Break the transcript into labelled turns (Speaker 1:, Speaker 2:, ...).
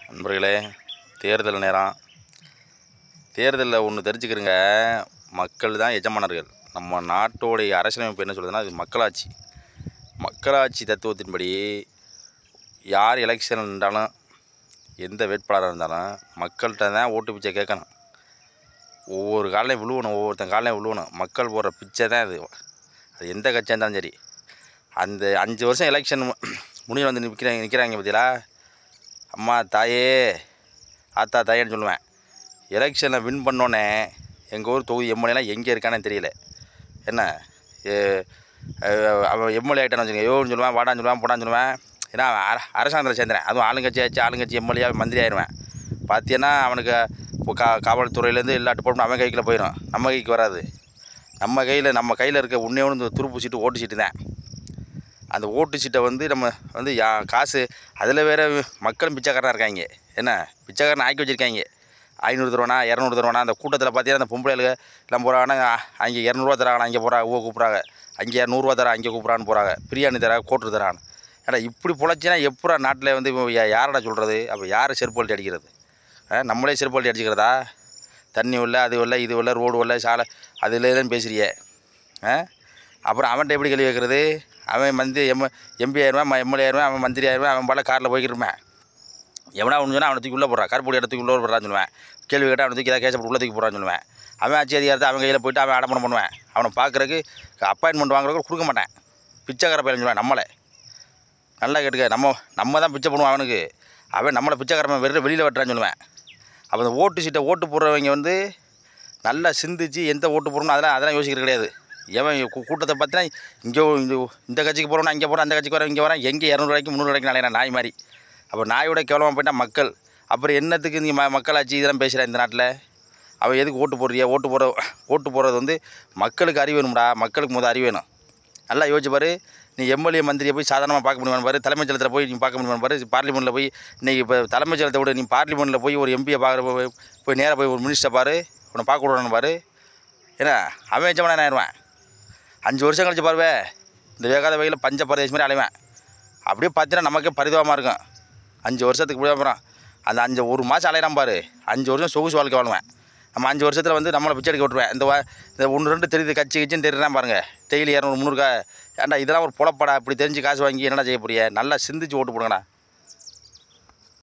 Speaker 1: நண்பர்களே தேர்தல் நேரம் தேர்தலில் ஒன்று தெரிஞ்சுக்கிறங்க மக்கள் தான் எஜமானர்கள் நம்ம நாட்டோடைய அரசியலமைப்பு என்ன சொல்லுதுன்னா அது மக்களாட்சி மக்களாட்சி தத்துவத்தின்படி யார் எலெக்ஷன் இருந்தாலும் எந்த வேட்பாளராக இருந்தாலும் மக்கள்கிட்ட தான் ஓட்டு பிச்சை கேட்கணும் ஒவ்வொரு காலையும் விழுவணும் ஒவ்வொருத்தன் காலையும் விழுவணும் மக்கள் போடுற பிச்சை தான் அது அது எந்த கட்சியாக இருந்தாலும் சரி அந்த அஞ்சு வருஷம் எலெக்ஷன் முடிவு வந்து நிற்கிறாங்க நிற்கிறாங்க பார்த்தீங்களா அம்மா தாயே ஆத்தா தாயேன்னு சொல்லுவேன் எலெக்ஷனில் வின் பண்ணோன்னே எங்கள் ஊர் தொகுதி எம்எல்ஏலாம் எங்கே இருக்கானே தெரியல என்ன ஏ- அஹ் அவன் எம்எல்ஏ ஆகிட்டான்னு வச்சுக்கோங்க யோன்னு சொல்லுவேன் வாடான்னு சொல்லுவேன் போடான்னு சொல்லுவேன் ஏன்னா அவன் அர அரசாங்கத்தில் சேர்ந்துறேன் அதுவும் ஆளுங்கட்சி ஆச்சு ஆளுங்கட்சி எம்எல்ஏ மந்திரி ஆயிடுவேன் பார்த்தீங்கன்னா அவனுக்கு இப்போ கா காவல்துறையிலேருந்து எல்லா டிபார்ட்மெண்ட் அவன் கைக்குள்ள போயிடும் நம்ம கைக்கு வராது நம்ம கையில் நம்ம கையில் இருக்க உன்னே ஒன்று இந்த துருப்பு சீட்டு ஓட்டு சீட்டு தான் அந்த ஓட்டு சீட்டை வந்து நம்ம வந்து யா காசு அதில் வேறு மக்களும் பிச்சைக்காரனாக இருக்காங்க என்ன பிச்சைக்காரன் ஆக்கி வச்சுருக்காங்க ஐநூறு தருவானா இரநூறு தருவானா அந்த கூட்டத்தில் பார்த்தீங்கன்னா அந்த பொம்பளைகளுக்கு எல்லாம் போகிறாங்கன்னா அங்கே இரநூறுவா தராங்க அங்கே போகிறாங்க ஓ கூப்பிட்றாங்க அங்கே நூறுரூவா தரா அங்கே கூப்பிட்றான்னு போகிறாங்க பிரியாணி தரா கோட்டு தரான்னு ஏடா இப்படி பொழைச்சினா எப்படா நாட்டில் வந்து இப்போ யா- யாரடா சொல்கிறது அப்போ யார் செருப்பால்ட்டி அடிக்கிறது ஆ, நம்மளே செருப்பால்ட்டி அடிச்சுக்கிறதா தண்ணி இல்லை அது இல்லை இது இல்லை ரோடு இல்லை சாலை அது இல்லைன்னு பேசுறியே ஆ அப்புறம் அவன்கிட்ட எப்படி கேள்வி கேட்குறது அவன் மந்திரி எம் எம்பி ஆயிடுவான் எம்எல்ஏ ஆயிடுவான் அவன் மந்திரி ஆயிடுவான் அவன் பால காரில் போய்க்கிருப்பேன் எவனா ஒன்று சொன்னால் அவனை தூக்கி உள்ளே போடுறான் கருப்பொடி இடத்துக்கு உள்ளே போடுறான்னு சொல்லுவேன் கேள்வி கேட்டால் அவனை தூக்கி ஏதாவது கேசப்பட்டு உள்ளே தூக்கி போடுறான்னு சொல்லுவேன் அவன் ஆட்சி அதிகாரத்தை அவன் கையில் போயிட்டு அவன் அடம்பணம் பண்ணுவேன் அவனை பார்க்குறக்கு அப்பாயின்மெண்ட் வாங்குறதுக்கு கொடுக்க மாட்டேன் பிச்சைக்கார பையன் சொல்லுவேன் நம்மளை நல்லா கேட்டுக்க நம்ம நம்ம தான் பிச்சை பண்ணுவோம் அவனுக்கு அவன் நம்மளை பிச்சைக்காரன் வெளியில் வெளியில் வெட்டுறான்னு சொல்லுவேன் அப்போ அந்த ஓட்டு சீட்டை ஓட்டு போடுறவங்க வந்து நல்லா சிந்திச்சு எந்த ஓட்டு போடணும் அதெல்லாம் அதெல்லாம் யோசிக்கிறது கிடையாது எவன் கூ- கூட்டத்தை பார்த்தீங்கன்னா இங்கே இந்த இந்த கட்சிக்கு போகிறோம் அங்கே போகிறோம் அந்த கட்சிக்கு வரேன் இங்கே வரேன் எங்கே இரநூறுவாய்க்கு முந்நூறுவாய்க்கு நாளையா நாய் மாதிரி அப்போ நாயோட கேவலமாக போயிட்டால் மக்கள் அப்புறம் என்னத்துக்கு நீ ம மக்களாட்சி இதெல்லாம் பேசுகிற இந்த நாட்டில் அவன் எதுக்கு ஓட்டு போடுறியா ஓட்டு போடுற ஓட்டு போடுறது வந்து மக்களுக்கு அறிவு வேணும்டா மக்களுக்கு முதல் அறிவு வேணும் நல்லா யோசிச்சு பாரு நீ எம்எல்ஏ மந்திரியை போய் சாதாரணமாக பார்க்க முடியுமா பாரு தலைமைச் செயலகத்தில் போய் நீ பார்க்க முடியுமா பாரு பார்லிமெண்ட்டில் போய் இன்றைக்கி இப்போ தலைமைச் செயலகத்தை விட நீ பார்லிமெண்ட்டில் போய் ஒரு எம்பியை பார்க்குற போய் போய் நேராக போய் ஒரு மினிஸ்டரை பாரு உன்னை பார்க்க விடணும் பாரு ஏன்னா அவன் எஜமான ஆயிடுவான் அஞ்சு வருஷம் கழிச்சு பாருவே இந்த வேகாத வகையில் பஞ்ச பிரதேசம் மாதிரி அலைவேன் அப்படியே பார்த்தீங்கன்னா நமக்கே பரிதாபமாக இருக்கும் அஞ்சு வருஷத்துக்கு முடியாம அப்புறம் அந்த அஞ்சு ஒரு மாதம் அலையிறான் பாரு அஞ்சு வருஷம் சொகுசு வாழ்க்கை வாழ்வேன் நம்ம அஞ்சு வருஷத்தில் வந்து நம்மளை பிச்சை எடுக்க விட்ருவேன் இந்த வா- இந்த ஒன்று ரெண்டு தெரியுது கட்சி கட்சின்னு தெரியுறான் பாருங்கள் டெய்லி இரநூறு முந்நூறுக்கா ஏன்டா இதெல்லாம் ஒரு பொழப்படா இப்படி தெரிஞ்சு காசு வாங்கி என்னடா செய்ய போறிய நல்லா சிந்திச்சு ஓட்டு போடுங்கடா